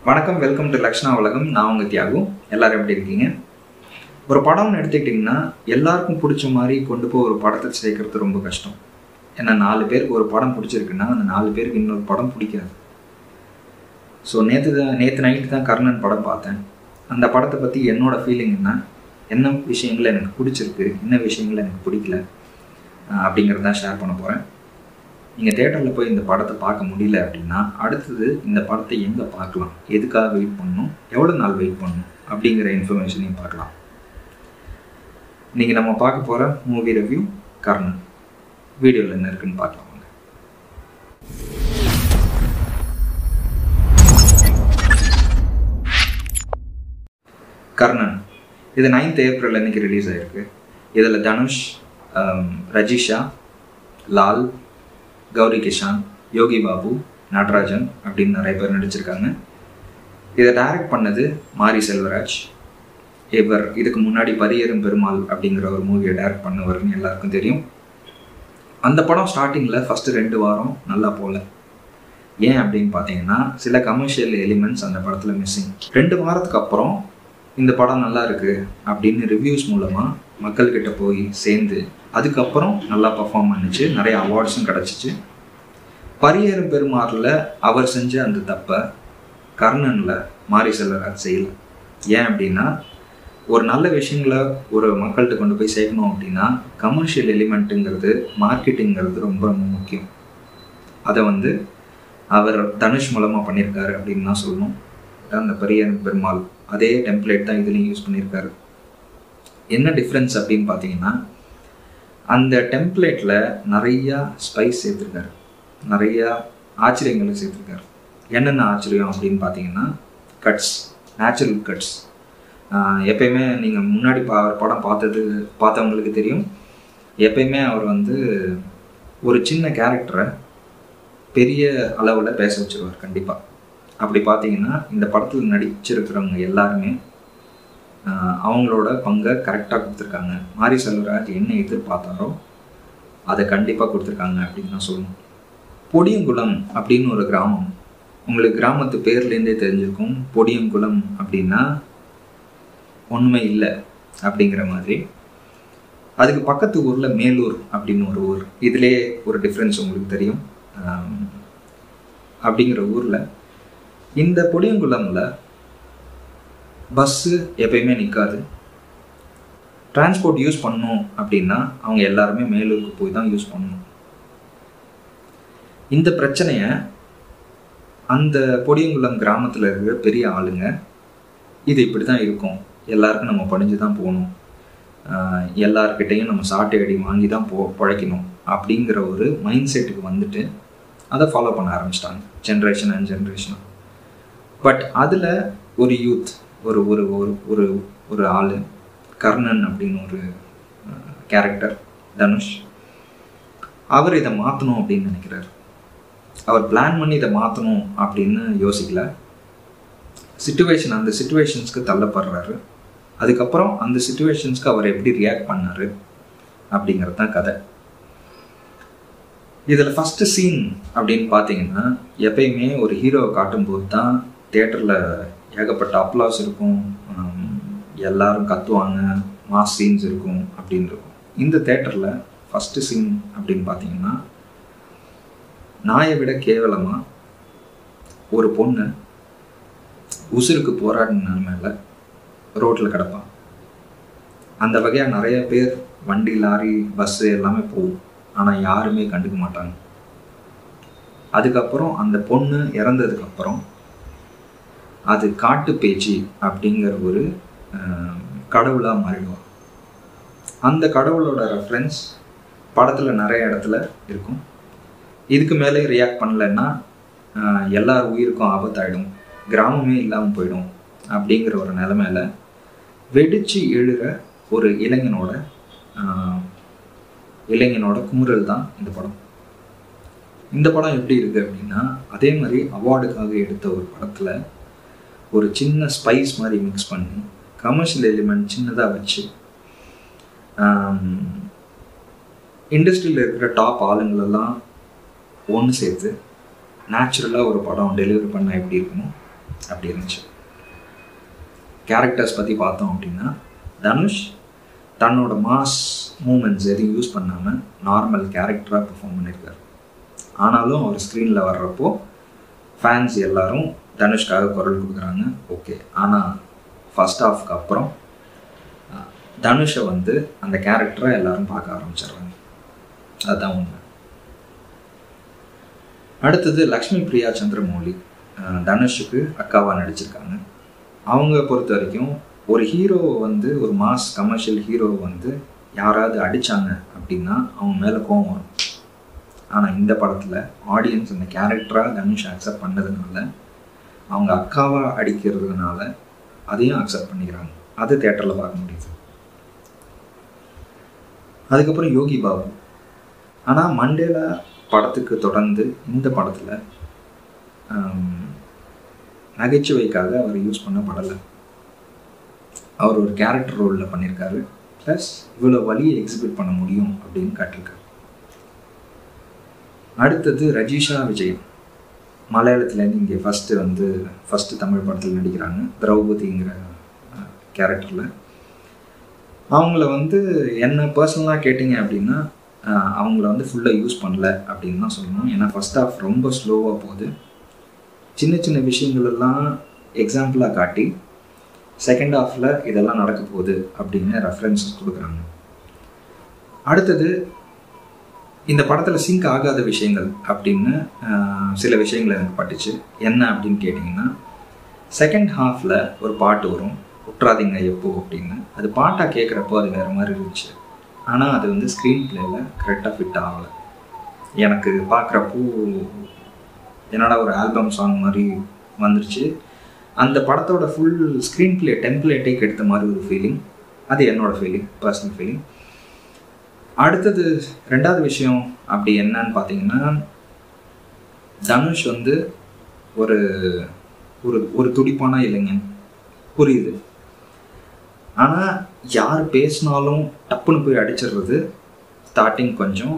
வணக்கம் welcome to Lakshna உலகம் நான் உங்கள் தியாகு எல்லாரும் எப்படி இருக்கீங்க ஒரு படம்னு எடுத்துக்கிட்டிங்கன்னா எல்லாருக்கும் பிடிச்ச மாதிரி கொண்டு போய் ஒரு படத்தை சேர்க்கறது ரொம்ப கஷ்டம் ஏன்னா நாலு பேருக்கு ஒரு படம் பிடிச்சிருக்குன்னா அந்த நாலு பேருக்கு இன்னொரு படம் பிடிக்காது ஸோ நேற்று தான் நேற்று நைட்டு தான் கர்ணன் படம் பார்த்தேன் அந்த படத்தை பற்றி என்னோட ஃபீலிங் என்ன என்ன விஷயங்கள் எனக்கு பிடிச்சிருக்கு என்ன விஷயங்கள் எனக்கு பிடிக்கல அஹ் அப்படிங்கிறத ஷேர் பண்ண போகிறேன் நீங்கள் தேட்டரில் போய் இந்த படத்தை பார்க்க முடியல அப்படின்னா அடுத்தது இந்த படத்தை எங்கே பார்க்கலாம் எதுக்காக வெயிட் பண்ணணும் எவ்வளோ நாள் வெயிட் பண்ணணும் அப்படிங்கிற இன்ஃபர்மேஷனையும் பார்க்கலாம் இன்றைக்கி நம்ம பார்க்க போகிற மூவி ரிவ்யூ கர்ணன் வீடியோவில் என்ன இருக்குன்னு பார்க்கலாம் வாங்க கர்ணன் இது நைன்த் ஏப்ரல் அன்னைக்கு ரிலீஸ் ஆயிருக்கு இதில் தனுஷ் ஆம், ரஜிஷா லால் கௌரி கிஷான் யோகி பாபு நடராஜன் அப்படின்னு நிறைய பேர் நடிச்சிருக்காங்க இதை டைரக்ட் பண்ணது மாரி செல்வராஜ் இவர் இதுக்கு முன்னாடி பரியரும் பெருமாள் அப்படிங்கிற ஒரு மூவியை டைரக்ட் பண்ணவர்னு எல்லாருக்கும் தெரியும் அந்த படம் ஸ்டார்டிங்கில் ஃபஸ்ட்டு ரெண்டு வாரம் நல்லா போகல ஏன் அப்படின்னு பார்த்தீங்கன்னா சில கமர்ஷியல் எலிமெண்ட்ஸ் அந்த படத்தில் மிஸ்ஸிங் ரெண்டு வாரத்துக்கு அப்புறம் இந்த படம் நல்லா இருக்கு அப்படின்னு ரிவ்யூஸ் மூலமாக மக்கள்கிட்ட போய் சேர்ந்து அதுக்கப்புறம் நல்லா பர்ஃபார்ம் பண்ணுச்சு நிறைய அவார்ட்ஸும் கிடச்சிச்சு பரியேறும் பெருமாறில் அவர் செஞ்ச அந்த தப்பை கர்ணனில் மாரி செல்வராஜ் செய்யல ஏன் அப்படின்னா ஒரு நல்ல விஷயங்களை ஒரு மக்கள்கிட்ட கொண்டு போய் சேர்க்கணும் அப்படின்னா கமர்ஷியல் எலிமெண்ட்டுங்கிறது மார்க்கெட்டிங்கிறது ரொம்ப ரொம்ப முக்கியம் அதை வந்து அவர் தனுஷ் மூலமாக பண்ணியிருக்காரு அப்படின்னு தான் சொல்லணும் அந்த பரியேறும் பெருமாள் அதே டெம்ப்ளேட் தான் இதுலேயும் யூஸ் பண்ணியிருக்காரு என்ன டிஃப்ரென்ஸ் அப்படின்னு பார்த்தீங்கன்னா அந்த டெம்ப்ளேட்டில் நிறையா ஸ்பைஸ் சேர்த்துருக்காரு நிறையா ஆச்சரியங்களை சேர்த்துருக்காரு என்னென்ன ஆச்சரியம் அப்படின்னு பார்த்தீங்கன்னா கட்ஸ் நேச்சுரல் கட்ஸ் எப்பயுமே நீங்கள் முன்னாடி பா படம் பார்த்தது பார்த்தவங்களுக்கு தெரியும் எப்பயுமே அவர் வந்து ஒரு சின்ன கேரக்டரை பெரிய அளவில் பேச வச்சிருவார் கண்டிப்பாக அப்படி பார்த்தீங்கன்னா இந்த படத்தில் நடிச்சிருக்கிறவங்க எல்லாருமே ஆஹ் அவங்களோட பங்கை கரெக்டாக கொடுத்துருக்காங்க மாரி செல்வராஜ் என்ன எதிர்பார்த்தாரோ அதை கண்டிப்பாக கொடுத்துருக்காங்க அப்படின்னு தான் சொல்லணும் பொடியங்குளம் அப்படின்னு ஒரு கிராமம் உங்களுக்கு கிராமத்து பேர்லேருந்தே தெரிஞ்சிருக்கும் பொடியங்குளம் அப்படின்னா ஒன்றுமே இல்லை அப்படிங்கிற மாதிரி அதுக்கு பக்கத்து ஊரில் மேலூர் அப்படின்னு ஒரு ஊர் இதிலே ஒரு டிஃப்ரென்ஸ் உங்களுக்கு தெரியும் ஆம், அப்படிங்கிற ஊரில் இந்த பொடியங்குளம்ல பஸ்ஸு எப்பயுமே நிற்காது டிரான்ஸ்போர்ட் யூஸ் பண்ணணும் அப்படின்னா அவங்க எல்லாருமே மேலூருக்கு போய் தான் யூஸ் பண்ணணும் இந்த பிரச்சனையை அந்த பொடியங்குளம் கிராமத்தில் இருக்கிற பெரிய ஆளுங்க இது இப்படி தான் இருக்கும் எல்லாருக்கும் நம்ம படிஞ்சு தான் போகணும் ஆஹ் எல்லார்கிட்டையும் நம்ம சாட்டை அடி வாங்கி தான் போ பிழைக்கணும் அப்படிங்கிற ஒரு மைண்ட் செட்டுக்கு வந்துட்டு அதை ஃபாலோ பண்ண ஆரம்பிச்சிட்டாங்க ஜென்ரேஷன் அண்ட் ஜென்ரேஷனாக பட் அதில் ஒரு யூத் ஒரு ஒரு ஒரு ஒரு ஒரு ஆள் கர்ணன் அப்படின்னு ஒரு கேரக்டர் தனுஷ் அவர் இதை மாற்றணும் அப்படின்னு நினைக்கிறார் அவர் பிளான் பண்ணி இதை மாற்றணும் அப்படின்னு யோசிக்கல சுச்சுவேஷன் அந்த சுச்சுவேஷன்ஸ்க்கு தள்ளப்படுறாரு அதுக்கப்புறம் அந்த சுச்சுவேஷன்ஸ்க்கு அவர் எப்படி ரியாக்ட் பண்ணாரு அப்படிங்கிறது தான் கதை இதில் ஃபஸ்ட்டு சீன் அப்படின்னு பார்த்தீங்கன்னா எப்பயுமே ஒரு ஹீரோவை காட்டும்போது தான் தேட்டரில் ஏகப்பட்ட அப்ளாஸ் இருக்கும் ஹம், எல்லாரும் கத்துவாங்க மாஸ் சீன்ஸ் இருக்கும் அப்படின்னு இருக்கும் இந்த தேட்டரில் ஃபஸ்ட்டு சீன் அப்படின்னு பார்த்தீங்கன்னா நாயை விட கேவலமாக ஒரு பொண்ணு உசுருக்கு போராடின நிலைமையில ரோட்டில் கிடப்பான் அந்த வகையாக நிறைய பேர் வண்டி லாரி பஸ்ஸு எல்லாமே போகும் ஆனால் யாருமே கண்டுக்க மாட்டாங்க அதுக்கப்புறம் அந்த பொண்ணு இறந்ததுக்கப்புறம் அது காட்டு பேச்சு அப்படிங்கிற ஒரு கடவுளாக மாறிடுவான் அந்த கடவுளோட ரெஃபரன்ஸ் படத்தில் நிறைய இடத்துல இருக்கும் இதுக்கு மேலே ரியாக்ட் பண்ணலைன்னா ஆஹ், எல்லார் உயிருக்கும் ஆபத்தாயிடும் கிராமமே இல்லாமல் போயிடும் அப்படிங்கிற ஒரு நிலமையில வெடிச்சு எழுற ஒரு இளைஞனோட ஆஹ், இளைஞனோட குமுறல் தான் இந்த படம் இந்த படம் எப்படி இருக்கு அப்படின்னா அதே மாதிரி அவார்டுக்காக எடுத்த ஒரு படத்தில் ஒரு சின்ன ஸ்பைஸ் மாதிரி மிக்ஸ் பண்ணி கமர்ஷியல் எலிமெண்ட் சின்னதாக வச்சு இண்டஸ்ட்ரியில் இருக்கிற டாப் ஆளுங்களெல்லாம் ஒன்று சேர்த்து நேச்சுரலாக ஒரு படம் டெலிவரி பண்ணால் எப்படி இருக்குமோ அப்படி இருந்துச்சு கேரக்டர்ஸ் பற்றி பார்த்தோம் அப்படின்னா தனுஷ் தன்னோட மாஸ் மூமெண்ட்ஸ் எதையும் யூஸ் பண்ணாமல் நார்மல் கேரக்டராக பெர்ஃபார்ம் பண்ணியிருக்காரு ஆனாலும் அவர் ஸ்க்ரீனில் வர்றப்போ ஃபேன்ஸ் எல்லாரும் தனுஷ்காக குரல் கொடுக்குறாங்க ஓகே ஆனால் ஃபஸ்ட் ஹாஃப்க்கு அப்புறம் அஹ், தனுஷை வந்து அந்த கேரக்டரை எல்லாரும் பார்க்க ஆரம்பிச்சிடுறாங்க அதுதான் உண்மை அடுத்தது லக்ஷ்மி பிரியா சந்திரமௌலி அஹ், தனுஷுக்கு அக்காவாக நடிச்சிருக்காங்க அவங்க பொறுத்த வரைக்கும் ஒரு ஹீரோவை வந்து ஒரு மாஸ் கமர்ஷியல் ஹீரோவை வந்து யாராவது அடித்தாங்க அப்படின்னா அவங்க மேலே கோவம் வரும் ஆனால் இந்த படத்தில் ஆடியன்ஸ் அந்த கேரக்டராக தனுஷ் அக்செப்ட் பண்ணதுனால அவங்க அக்காவை அடிக்கிறதுனால அதையும் அக்செப்ட் பண்ணிக்கிறாங்க அது தேட்டரில் பார்க்க முடியுது அதுக்கப்புறம் யோகி பாபு ஆனால் மண்டேலா படத்துக்கு தொடர்ந்து இந்த படத்தில் நகைச்சுவைக்காக அவர் யூஸ் பண்ணப்படலை அவர் ஒரு கேரக்டர் ரோலில் பண்ணியிருக்காரு ப்ளஸ் இவ்வளோ வழியை எக்ஸிபிட் பண்ண முடியும் அப்படின்னு காட்டியிருக்காரு அடுத்தது ரஜிஷா விஜயன் மலையாளத்துலேருந்து இங்கே ஃபஸ்ட்டு வந்து ஃபஸ்ட்டு தமிழ் படத்தில் நடிக்கிறாங்க திரௌபதிங்கிற கேரக்டரில் அவங்கள வந்து என்ன பர்சனலாக கேட்டிங்க அப்படின்னா அஹ், அவங்கள வந்து ஃபுல்லாக யூஸ் பண்ணல அப்படின்னு தான் சொல்லணும் ஏன்னா ஃபஸ்ட் ஹாஃப் ரொம்ப ஸ்லோவாக போகுது சின்ன சின்ன விஷயங்கள் எல்லாம் எக்ஸாம்பிளாக காட்டி செகண்ட் ஹாஃபில் இதெல்லாம் நடக்க போகுது அப்படின்னு ரெஃபரன்சஸ் கொடுக்குறாங்க அடுத்தது இந்த படத்தில் சிங்க் ஆகாத விஷயங்கள் அப்படின்னு ஆஹ், சில விஷயங்கள் எனக்கு பட்டுச்சு என்ன அப்படின்னு கேட்டிங்கன்னா செகண்ட் ஹாஃபில் ஒரு பாட்டு வரும் உற்றாதீங்க எப்போ அப்படின்னு அது பாட்டாக கேட்குறப்போ அது வேறு மாதிரி இருந்துச்சு ஆனால் அது வந்து ஸ்க்ரீன் பிளேயில் கரெக்டாக ஃபிட் ஆகலை எனக்கு பார்க்குறப்போ என்னடா ஒரு ஆல்பம் சாங் மாதிரி வந்துருச்சு அந்த படத்தோட ஃபுல் ஸ்க்ரீன் பிளே டெம்ப்ளேட்டே கெடுத்த மாதிரி ஒரு ஃபீலிங் அது என்னோட ஃபீலிங் பர்சனல் ஃபீலிங் அடுத்தது ரெண்டாவது விஷயம் அப்படி என்னன்னு பார்த்தீங்கன்னா தனுஷ் வந்து ஒரு ஒரு ஒரு துடிப்பான இளைஞன் புரியுது ஆனால் யார் பேசினாலும் டப்புன்னு போய் அடிச்சிடுறது ஸ்டார்டிங் கொஞ்சம்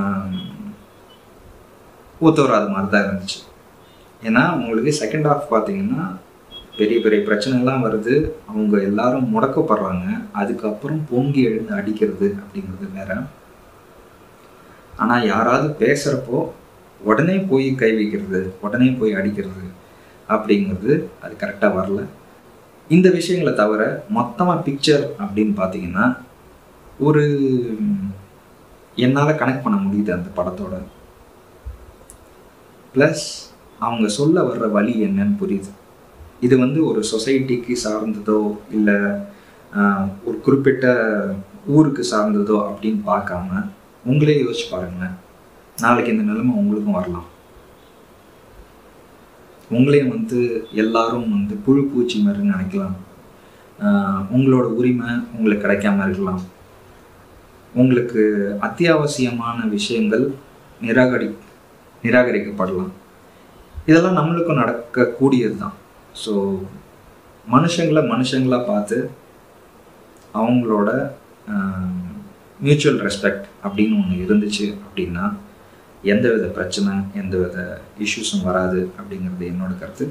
ஒத்துவராத மாதிரி தான் இருந்துச்சு ஏன்னா உங்களுக்கு செகண்ட் ஹாஃப் பார்த்தீங்கன்னா பெரிய பெரிய பிரச்சனைலாம் வருது அவங்க எல்லாரும் முடக்கப்படுறாங்க அதுக்கப்புறம் பொங்கி எழுந்து அடிக்கிறது அப்படிங்கிறது வேற ஆனால் யாராவது பேசுகிறப்போ உடனே போய் கை வைக்கிறது உடனே போய் அடிக்கிறது அப்படிங்கிறது அது கரெக்டாக வரல இந்த விஷயங்களை தவிர மொத்தமாக பிக்சர் அப்படின்னு பார்த்தீங்கன்னா ஒரு என்னால் கனெக்ட் பண்ண முடியுது அந்த படத்தோட ப்ளஸ் அவங்க சொல்ல வர்ற வழி என்னன்னு புரியுது இது வந்து ஒரு சொசைட்டிக்கு சார்ந்ததோ இல்லை ஒரு குறிப்பிட்ட ஊருக்கு சார்ந்ததோ அப்படின்னு பார்க்காம உங்களே யோசிச்சு பாருங்களேன் நாளைக்கு இந்த நிலைமை உங்களுக்கும் வரலாம் உங்களையும் வந்து எல்லாரும் வந்து புழு பூச்சி மாதிரி நினைக்கலாம் ஆஹ் உங்களோட உரிமை உங்களுக்கு கிடைக்காம இருக்கலாம் உங்களுக்கு அத்தியாவசியமான விஷயங்கள் நிராகரி நிராகரிக்கப்படலாம் இதெல்லாம் நம்மளுக்கும் நடக்கக்கூடியது தான் ஸோ மனுஷங்களை மனுஷங்களா பார்த்து அவங்களோட மியூச்சுவல் ரெஸ்பெக்ட் அப்படின்னு ஒன்று இருந்துச்சு அப்படின்னா எந்தவித பிரச்சனை எந்தவித இஷ்யூஸும் வராது அப்படிங்கிறது என்னோட கருத்து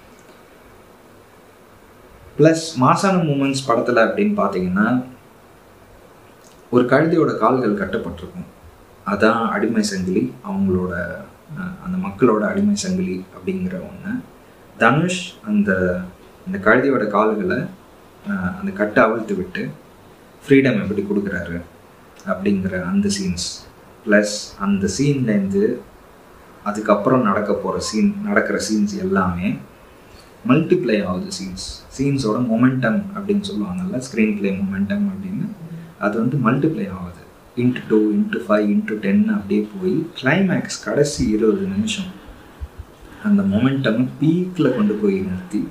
ப்ளஸ் மாசான மூமெண்ட்ஸ் படத்தில் அப்படின்னு பார்த்தீங்கன்னா ஒரு கழுதையோட கால்கள் கட்டப்பட்டிருக்கும் அதான் அடிமை சங்கிலி அவங்களோட அஹ், அந்த மக்களோட அடிமை சங்கிலி அப்படிங்கிற ஒன்று தனுஷ் அந்த அந்த கழுதையோட கால்களை அஹ், அந்த கட்டை அவிழ்த்து விட்டு ஃப்ரீடம் எப்படி கொடுக்குறாரு அப்படிங்கிற அந்த சீன்ஸ் ப்ளஸ் அந்த சீன்லேருந்து அதுக்கப்புறம் நடக்க போகிற சீன் நடக்கிற சீன்ஸ் எல்லாமே மல்டிப்ளை ஆகுது சீன்ஸ் சீன்ஸோட மொமெண்டம் அப்படின்னு சொல்லுவாங்கல்ல ஸ்க்ரீன் ப்ளே மொமெண்டம் அப்படின்னு அது வந்து மல்டிப்ளை ஆகுது into two into five into ten அப்படியே போய் கிளைமேக்ஸ் கடைசி இருபது நிமிஷம் அந்த மொமெண்டம் பீக்கில் கொண்டு போய் நிறுத்தி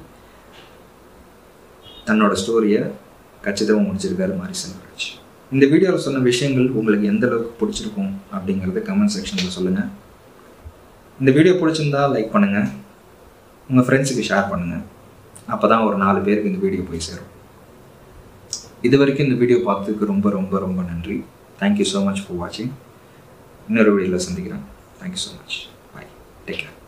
தன்னோட ஸ்டோரியை கச்சிதமாக முடிச்சிருக்காரு மாதிரி செல்வராஜ் இந்த வீடியோவில் சொன்ன விஷயங்கள் உங்களுக்கு எந்த அளவுக்கு பிடிச்சிருக்கும் அப்படிங்கிறத கமெண்ட் செக்ஷனில் சொல்லுங்கள் இந்த வீடியோ பிடிச்சிருந்தா லைக் பண்ணுங்கள் உங்கள் ஃப்ரெண்ட்ஸுக்கு ஷேர் பண்ணுங்கள் அப்போ தான் ஒரு நாலு பேருக்கு இந்த வீடியோ போய் சேரும் இது வரைக்கும் இந்த வீடியோ பார்த்ததுக்கு ரொம்ப ரொம்ப ரொம்ப நன்றி தேங்க்யூ ஸோ மச் ஃபார் வாட்சிங் இன்னொரு வீடியோவில் சந்திக்கிறேன் thank you so much bye take care